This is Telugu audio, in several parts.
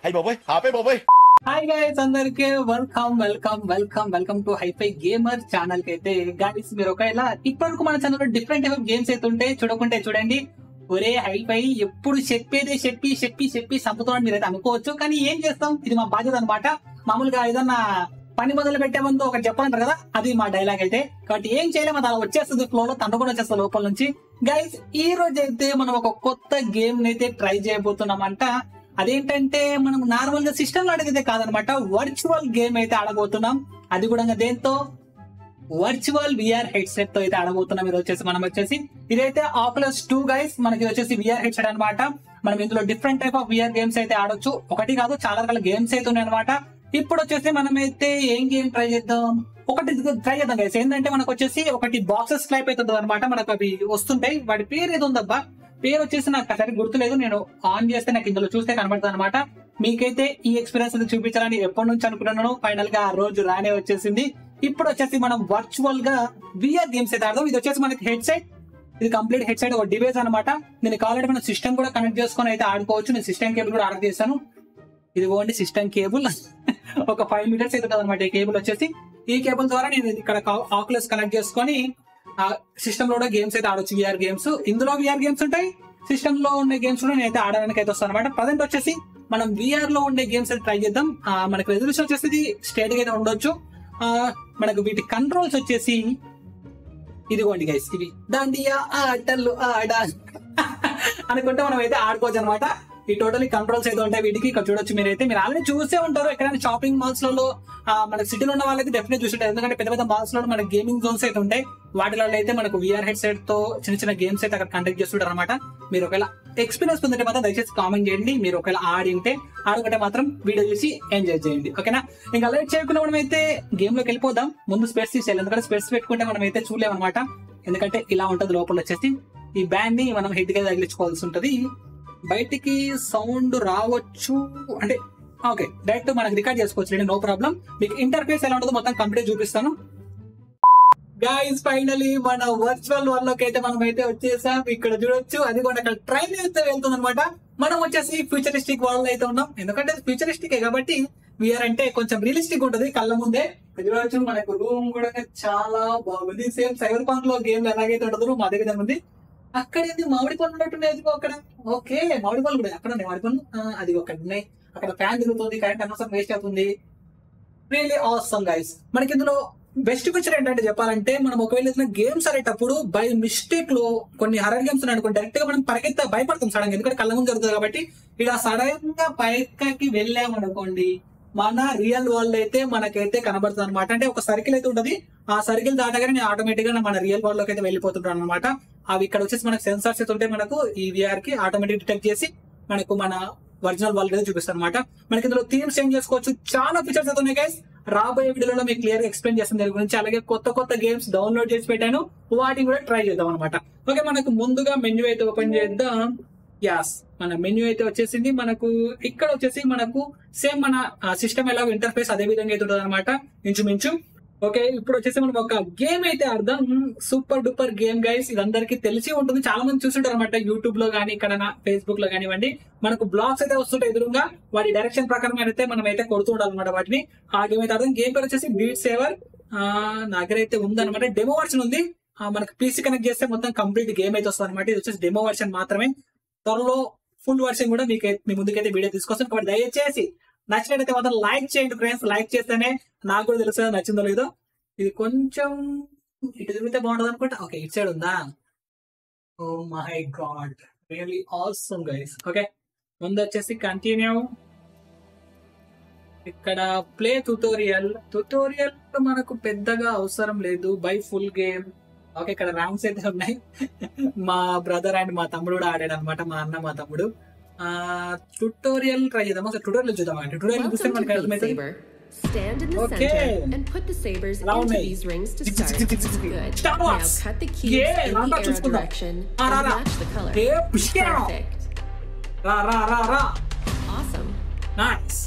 అయ్యి బాబోయ్ ఆపే బాబోయ్ హాయ్ గైస్ అందరికి welcome welcome welcome welcome to HiFi gamer channel కి అయితే గైస్ మీరు ఒకవేళ ఇప్పటివరకు మన ఛానల్ లో డిఫరెంట్ టైప్ ఆఫ్ గేమ్స్ అయితే ఉంటే చూడకుంటే చూడండి ఒరే హైఫై ఎప్పుడు చెప్పేదే చెప్పి చెప్పి చెప్పి చంపుతున్నాడు మీరైతే అనుకోవచ్చు కానీ ఏం చేస్తాం ఇది మా బాధ్యత అనమాట మామూలుగా ఏదన్నా పని మొదలు పెట్టే ముందు ఒక చెప్పాలంటారు కదా అది మా డైలాగ్ అయితే కాబట్టి ఏం చేయలేము అది అలా వచ్చేస్తుంది ఫ్లో లో తండ్రి కూడా వచ్చేస్తుంది లోపల నుంచి గైస్ ఈ రోజు అయితే మనం ఒక కొత్త గేమ్ అయితే ట్రై చేయబోతున్నామంట అదేంటంటే మనం నార్మల్ గా సిస్టమ్ లో అడిగితే కాదనమాట వర్చువల్ గేమ్ అయితే ఆడబోతున్నాం అది కూడా దేంతో వర్చువల్ విఆర్ హెడ్ సెట్ తో అయితే ఆడబోతున్నాం ఇది వచ్చేసి మనం వచ్చేసి ఇదైతే ఆకులస్ టూ గైస్ మనకి ఇది వచ్చేసి విఆర్ హెడ్ సెట్ అనమాట మనం ఇందులో different type of VR games అయితే ఆడొచ్చు ఒకటి కాదు చాలా రకాల గేమ్స్ అయితే ఉన్నాయి అనమాట ఇప్పుడు వచ్చేసి మనమైతే ఏం గేమ్ ట్రై చేద్దాం ఒకటి ట్రై చేద్దాం గైస్ ఏంటంటే మనకు వచ్చేసి ఒకటి బాక్సెస్ టైప్ అవుతుంది అనమాట మనకు అవి వస్తుంటాయి వాటి పేరు ఏది ఉందబ్బా పేరు వచ్చేసి నాకు సరిగ్గా గుర్తులేదు నేను ఆన్ చేస్తే నాకు ఇందులో చూస్తే కనబడుతుంది అనమాట మీకైతే ఈ ఎక్స్పీరియన్స్ అయితే చూపించాలని ఎప్పటి నుంచి అనుకున్నాను ఫైనల్ గా ఆ రోజు రానే వచ్చేసింది ఇప్పుడు వచ్చేసి మనం వర్చువల్ గా విఆర్ గేమ్స్ అయితే ఆడదాం ఇది వచ్చేసి మనకి హెడ్ సెట్ ఇది కంప్లీట్ హెడ్ సెట్ ఒక డివైస్ అనమాట నేను కావాలంటే మన సిస్టమ్ కూడా కనెక్ట్ చేసుకొని అయితే ఆడుకోవచ్చు నేను సిస్టమ్ కేబుల్ కూడా ఆర్డర్ చేశాను ఇది ఓన్లీ సిస్టమ్ కేబుల్ ఒక ఫైవ్ మీటర్స్ అయితే అనమాట ఈ కేబుల్ వచ్చేసి ఈ కేబుల్ ద్వారా నేను ఇక్కడ ఆకులస్ కనెక్ట్ చేసుకొని ఆ సిస్టమ్ లో కూడా గేమ్స్ అయితే ఆడొచ్చు విఆర్ గేమ్స్ ఇందులో విఆర్ గేమ్స్ ఉంటాయి సిస్టమ్ లో ఉండే గేమ్స్ కూడా నేనైతే ఆడడానికి అయితే వస్తాను అనమాట ప్రజెంట్ వచ్చేసి మనం విఆర్ లో ఉండే గేమ్స్ అయితే ట్రై చేద్దాం ఆ, మనకు రెజల్యూషన్ వచ్చేసి స్టేట్ అయితే ఉండొచ్చు ఆ, మనకు వీటి కంట్రోల్స్ వచ్చేసి ఇదిగోండి గైస్ ఇవి దాండియా ఆటలు ఆడ అనుకుంటే మనం అయితే ఆడుకోవచ్చు అనమాట ఈ టోటల్ కంట్రోల్స్ అయితే ఉంటాయి వీటికి ఇక్కడ చూడొచ్చు మీరైతే మీరు ఆల్రెడీ చూసే ఉంటారు ఎక్కడైనా షాపింగ్ మాల్స్ లలో ఆ, మనకి సిటీలో ఉన్న వాళ్ళైతే డెఫినెట్ చూసుంటారు ఎందుకంటే పెద్ద పెద్ద మాల్స్ లో మనకి గేమింగ్ జోన్స్ అయితే ఉంటాయి వాటిలో అయితే మనకు విఆర్ హెడ్ సెట్ తో చిన్న చిన్న గేమ్స్ అయితే అక్కడ కండక్ట్ చేస్తుంటారు అనమాట మీరు ఒకవేళ ఎక్స్పీరియన్స్ పొందితే మాత్రం దయచేసి కామెంట్ చేయండి మీరు ఒకవేళ ఆడి ఉంటే ఆడుకుంటే మాత్రం వీడియో చూసి ఎంజాయ్ చేయండి ఓకేనా ఇంకా లేట్ చేయకుండా మనం అయితే గేమ్ లోకి వెళ్ళిపోదాం ముందు స్పెట్స్ తీసేయాలి ఎందుకంటే స్పెట్స్ పెట్టుకుంటే మనం అయితే చూడలేము అనమాట ఎందుకంటే ఇలా ఉంటది లోపల వచ్చేసి ఈ బ్యాండ్ ని మనం హెడ్ గా తగిలించుకోవాల్సి ఉంటది బయటికి సౌండ్ రావచ్చు అంటే ఓకే డైరెక్ట్ మనకి రికార్డ్ చేసుకోవచ్చు నో ప్రాబ్లం మీకు ఇంటర్ఫేస్ ఎలా ఉంటుందో మొత్తం కంప్లీట్ చూపిస్తాను గైస్ ఫైనలీ మన వర్చువల్ వన్ లోకి అయితే మనం అయితే వచ్చేసాం ఇక్కడ చూడొచ్చు అది కూడా అక్కడ ట్రైన్ అయితే వెళ్తుంది అనమాట మనం వచ్చేసి ఫ్యూచరిస్టిక్ వరల్డ్ అయితే ఉన్నాం ఎందుకంటే ఫ్యూచరిస్టిక్ కాబట్టి విఆర్ అంటే కొంచెం రియలిస్టిక్ ఉంటది కళ్ళ ముందే ఇక్కడ చూడొచ్చు మనకు రూమ్ కూడా చాలా బాగుంది సేమ్ సైబర్ పాంక్ లో గేమ్ ఎలాగైతే ఉంటుందో మా దగ్గర ఉంది అక్కడ ఏంది మామిడి పళ్ళు ఉన్నట్టున్నాయి అదిగో అక్కడ ఓకే మామిడి పళ్ళు కూడా అక్కడ ఉన్నాయి మామిడి పళ్ళు ఆ, అది ఒకటి ఉన్నాయి అక్కడ ఫ్యాన్ తిరుగుతుంది కరెంట్ అనవసరం వేస్ట్ అవుతుంది రియలీ ఆసమ్ గైస్ మనకి ఇందులో బెస్ట్ ఫీచర్ ఏంటంటే చెప్పాలంటే మనం ఒకవేళ ఏదైనా గేమ్స్ ఆడేటప్పుడు బై మిస్టేక్ లో కొన్ని హరర్ గేమ్స్ అనుకోండి డైరెక్ట్ గా మనం పరిగెత్త భయపడతాం సడన్ ఎందుకంటే కళ్ళ ముందు జరుగుతుంది కాబట్టి ఇలా సడన్ గా పైకి వెళ్ళామనుకోండి మన రియల్ వరల్డ్ అయితే మనకైతే కనబడుతుంది అనమాట అంటే ఒక సర్కిల్ అయితే ఉంటది ఆ సర్కిల్ దాటగానే నేను ఆటోమేటిక్ గా మన రియల్ వరల్డ్ లోకి అయితే వెళ్ళిపోతుంటాను అనమాట అవి ఇక్కడ వచ్చేసి మనకు సెన్సార్స్ అయితే ఉంటాయి మనకు ఈ విఆర్ కి ఆటోమేటిక్ డిటెక్ట్ చేసి మనకు మన ఒరిజినల్ వరల్డ్ అయితే చూపిస్తారు అనమాట మనకి ఇందులో థీమ్స్ చేంజ్ చేసుకోవచ్చు చాలా ఫీచర్స్ అయితే ఉన్నాయి గైస్ రాబోయే వీడియోలో మీకు క్లియర్ గా ఎక్స్ప్లెయిన్ చేస్తాను దాని గురించి అలాగే కొత్త కొత్త గేమ్స్ డౌన్లోడ్ చేసి పెట్టాను వాటిని కూడా ట్రై చేద్దాం అనమాట ఓకే మనకు ముందుగా మెన్యూ అయితే ఓపెన్ చేద్దాం యాస్ మన మెన్యూ అయితే వచ్చేసింది మనకు ఇక్కడ వచ్చేసి మనకు సేమ్ మన సిస్టమ్ ఎలా ఇంటర్ఫేస్ అదే విధంగా అయితే ఉంటుంది అనమాట ఇంచుమించు ఓకే ఇప్పుడు వచ్చేసి మనం ఒక గేమ్ అయితే అర్థం సూపర్ డూపర్ గేమ్ గైస్ ఇది అందరికి తెలిసి ఉంటుంది చాలా మంది చూస్తుంటారు అనమాట యూట్యూబ్ లో కానీ ఇక్కడ ఫేస్బుక్ లో కానివ్వండి మనకు బ్లాగ్స్ అయితే వస్తుంటాయి ఎదురుగా వాటి డైరెక్షన్ ప్రకారం అయితే మనం అయితే కొడుతూ ఉండాలన్నమాట వాటిని ఆ గేమ్ అయితే అర్థం గేమ్ పేరు వచ్చేసి బీట్ సేవర్ నా దగ్గర అయితే ఉందన్నమాట డెమో వర్షన్ ఉంది ఆ, మనకు పీసీ కనెక్ట్ చేస్తే మొత్తం కంప్లీట్ గేమ్ అయితే వస్తుంది అనమాట ఇది వచ్చేసి డెమో వర్షన్ మాత్రమే త్వరలో ఫుల్ వర్షన్ కూడా మీకు మీ ముందుకైతే వీడియో తీసుకొస్తాను కాబట్టి దయచేసి నచ్చినట్లయితే మాత్రం లైక్ చేయండి ఫ్రెండ్స్ లైక్ చేస్తేనే నాకు కూడా తెలుసు నచ్చిందో లేదో ఇది కొంచెం ఇటు తిరిగితే బాగుంటుంది అనుకుంటా ఓకే ఇటు సైడ్ ఉందా oh my God really awesome guys okay ముందు వచ్చేసి కంటిన్యూ ఇక్కడ ప్లే ట్యూటోరియల్ ట్యూటోరియల్ మనకు పెద్దగా అవసరం లేదు బై ఫుల్ గేమ్ ఓకే ఇక్కడ ర్యాంక్స్ అయితే ఉన్నాయి మా బ్రదర్ అండ్ మా తమ్ముడు కూడా ఆడాడు అనమాట మా అన్న మా తమ్ముడు ట్యూటోరియల్ ట్రై చేద్దాం ఒకసారి ట్యూటోరియల్ చూద్దాం ట్యూటోరియల్ చూస్తే Welcome to మనకి Beat అర్థమవుతుంది Saber. Stand in the Okay. center and put the sabers Round into eight. these rings to Tick, tick, start. tick, tick, tick, tick. Good. Start Now once. cut the cubes Yeah, in round the up arrow చూసుకుందాం. direction Ah, and ra, ra. match the color. Yeah, push it out. Perfect. రా రా రా రా Awesome. Nice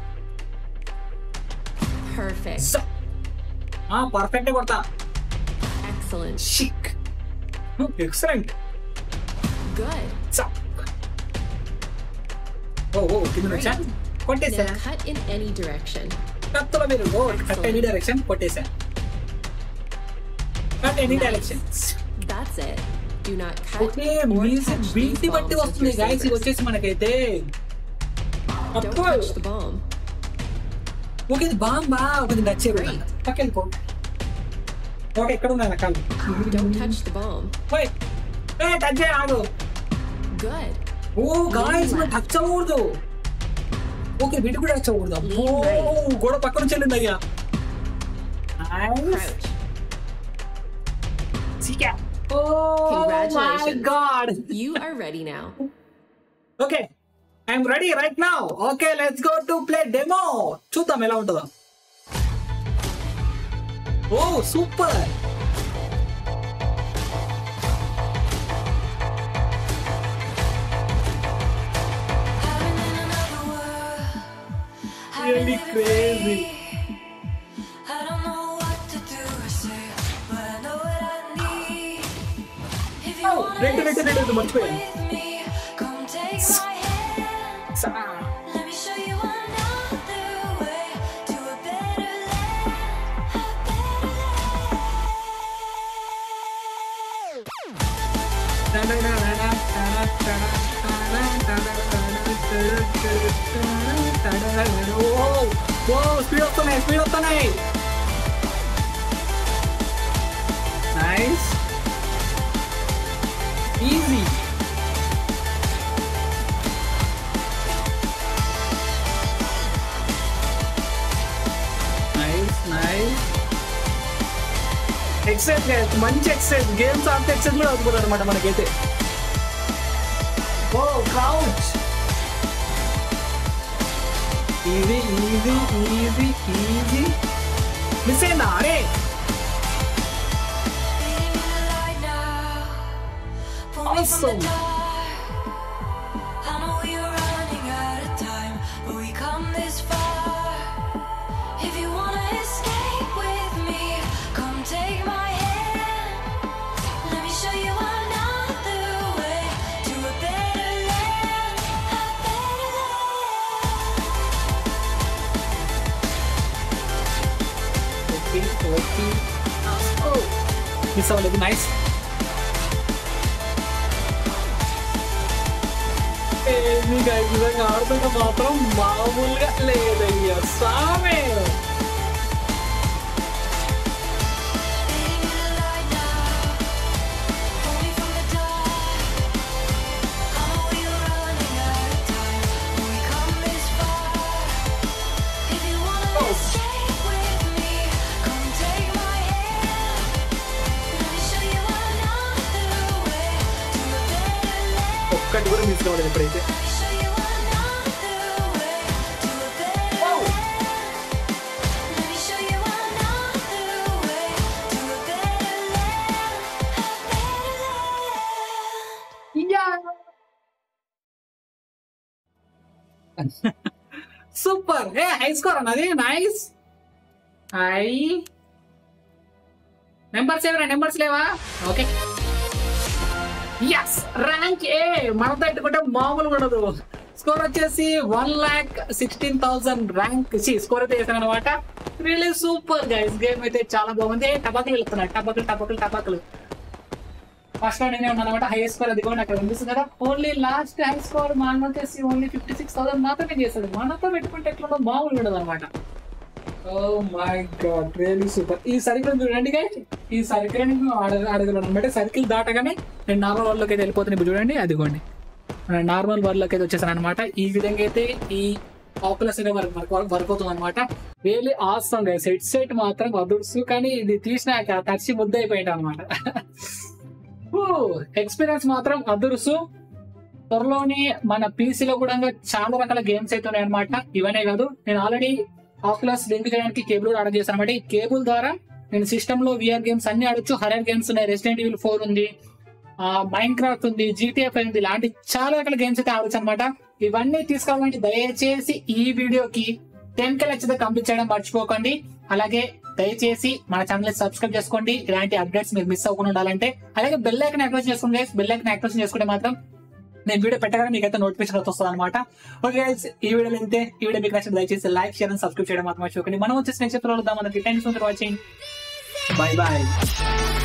Perfect. పర్ఫెక్ట్ కొడతా Excellent. షిక్ ఎక్సలెంట్ Good. ఓ ఓ కింద వచ్చా కొట్టేసా Now cut in any direction. కత్తుల మీరు కట్ ఎనీ డైరెక్షన్ కొట్టేసా cut any direction That's it. Do not cut okay or music touch beat these బట్టి bombs with వస్తుంది your గాయస్ ఇది sabers. వచ్చేసి మనకైతే Don't అబ్బో. touch the bomb. ఓకే ఇది బాంబా ఒకటి నచ్చేది Great. పక్కెళ్ళిపో ఓకే ఎక్కడ ఉన్నాయి రకాలు Don't touch the bomb. ఓయ్ ఏ టచ్ చేయ ఆగు Good. ఓ గాయస్ మనం టచ్ అవ్వకూడదు ఓకే వీటి కూడా టచ్ అవ్వకూడదు అబ్బో Right. గోడ పక్క నుంచి వెళ్ళింది అయ్యా Crouch. Oh my Congratulations. God You are ready now. Okay I'm ready right now okay let's go to play demo చూద్దాం ఎలా ఉంటుందో oh super Really crazy. I don't know what to do or say, but I know what I need. If you Oh, wanna రెండు రెండు రెండు రెండు మర్చిపోయాను with me, come take my hand. సా- Let me show you another way to a better land, a better land. Speed వస్తున్నాయి స్పీడ్ వస్తున్నాయి nice easy nice nice exercise guys మంచి ఎక్సైజ్ గేమ్స్ ఆడితే ఎక్సైజ్ కూడా అవుతుంది అనమాట మనకైతే oh crouch easy easy easy easy miss అయిందా అరే Leading in the light now. Pull me from Awesome. the dark. I know we're running out of time, but we come this far. If you wanna escape with me, come take my hand. Let me show you another way to a better land, a better land. Okay okay miss అవ్వలేదు నైస్ ఏమి guys, నిజంగా ఆడుతుంటే మాత్రం మామూలుగా లేదయ్యా సామే Leading in the light now. Pull me from the dark. I know we're running out of time, but we come this far. If you wanna Oh. escape with me, come take my hand. Let me show you another way to a better land. ఒక్కటి కూడా మిస్ అవ్వలేదు ఇప్పుడైతే Let me show you another way to a better Oh. land. Let me show you another way to a better land, a better land. Super ఏ హై స్కోర్ అన్నది నైస్ హై నెంబర్స్ ఏమైనా నెంబర్స్ లేవా ఓకే ఎస్ ర్యాంక్ ఏ మనం పెట్టుకుంటే మామూలు ఉండదు స్కోర్ వచ్చేసి one lakh sixteen thousand rank score అయితే చేశాను అనమాట రియలీ సూపర్ గైస్ గేమ్ అయితే చాలా బాగుంది టబాకులు వెళ్తున్నాయి టబాకులు టబాకులు టబాకులు ఫస్ట్ లో నేనే ఉన్నాను అనమాట హై స్కోర్ అది కూడా నాకు కనిపిస్తుంది కదా ఓన్లీ లాస్ట్ హై స్కోర్ మా అన్న వచ్చేసి ఓన్లీ ఫిఫ్టీ సిక్స్ థౌసండ్ మాత్రమే చేశాడు మనతో పెట్టుకుంటే ఎట్లా మామూలు ఉండదు అనమాట oh my God really super ఈ సర్కిల్ చూడండి guys. ఈ సర్కిల్ నేను అడగ అడగలను అనమాట సర్కిల్ దాటగానే నేను నార్మల్ వరల్డ్ లోకి అయితే వెళ్ళిపోతున్నాను ఇప్పుడు చూడండి అదిగోండి నార్మల్ వరల్డ్ లోకి అయితే వచ్చేసాను అనమాట ఈ విధంగా అయితే ఈ ఆకులస్ అనే వర్క్ వర్క్ వర్క్ అవుతుంది అనమాట really awesome guys head set మాత్రం అదుర్సు కానీ ఇది తీసినాక తడిచి ముద్ద అయిపోయింది అనమాట ఎక్స్పీరియన్స్ మాత్రం అదుర్సు త్వరలోనే మన పీసీలో కూడా చాలా రకాల గేమ్స్ అయితే ఉన్నాయి అనమాట ఇవనే కాదు నేను ఆల్రెడీ ఆక్లాస్ లింక్ చేయడానికి కేబుల్ కూడా ఆర్డర్ చేశాను అనమాట ఈ కేబుల్ ద్వారా నేను సిస్టమ్ లో విఆర్ గేమ్స్ అన్ని ఆడొచ్చు హరర్ గేమ్స్ ఉన్నాయి రెసిడెంట్ ఈవిల్ ఫోర్ ఉంది మైండ్ క్రాఫ్ట్ ఉంది జీటీఎఫ్ ఉంది ఇలాంటి చాలా రకాల గేమ్స్ అయితే ఆడొచ్చు అనమాట ఇవన్నీ తీసుకోవాలంటే దయచేసి ఈ వీడియోకి టెన్ కే లక్ష కంప్లీట్ చేయడం మర్చిపోకండి అలాగే దయచేసి మన ఛానల్ సబ్స్క్రైబ్ చేసుకోండి ఇలాంటి అప్డేట్స్ మీరు మిస్ అవ్వకుండా ఉండాలంటే అలాగే బెల్ ఐకన్ యాక్టివేట్ చేసుకోండి బెల్ ఐకన్ యాక్టివేషన్ చేసుకుంటే మాత్రం నేను వీడియో పెట్టగానే మీకైతే నోటిఫికేషన్ వస్తుంది అనమాట ఓకే guys, ఈ వీడియో అయితే ఈ వీడియో మీకు నచ్చింది దయచేసి లైక్ షేర్ అండ్ సబ్స్క్రైబ్ చేయడం మాత్రం మర్చిపోకండి మనం వచ్చేసి నెక్స్ట్ ఎపిసోడ్ వద్దాం మనకి thanks for watching bye bye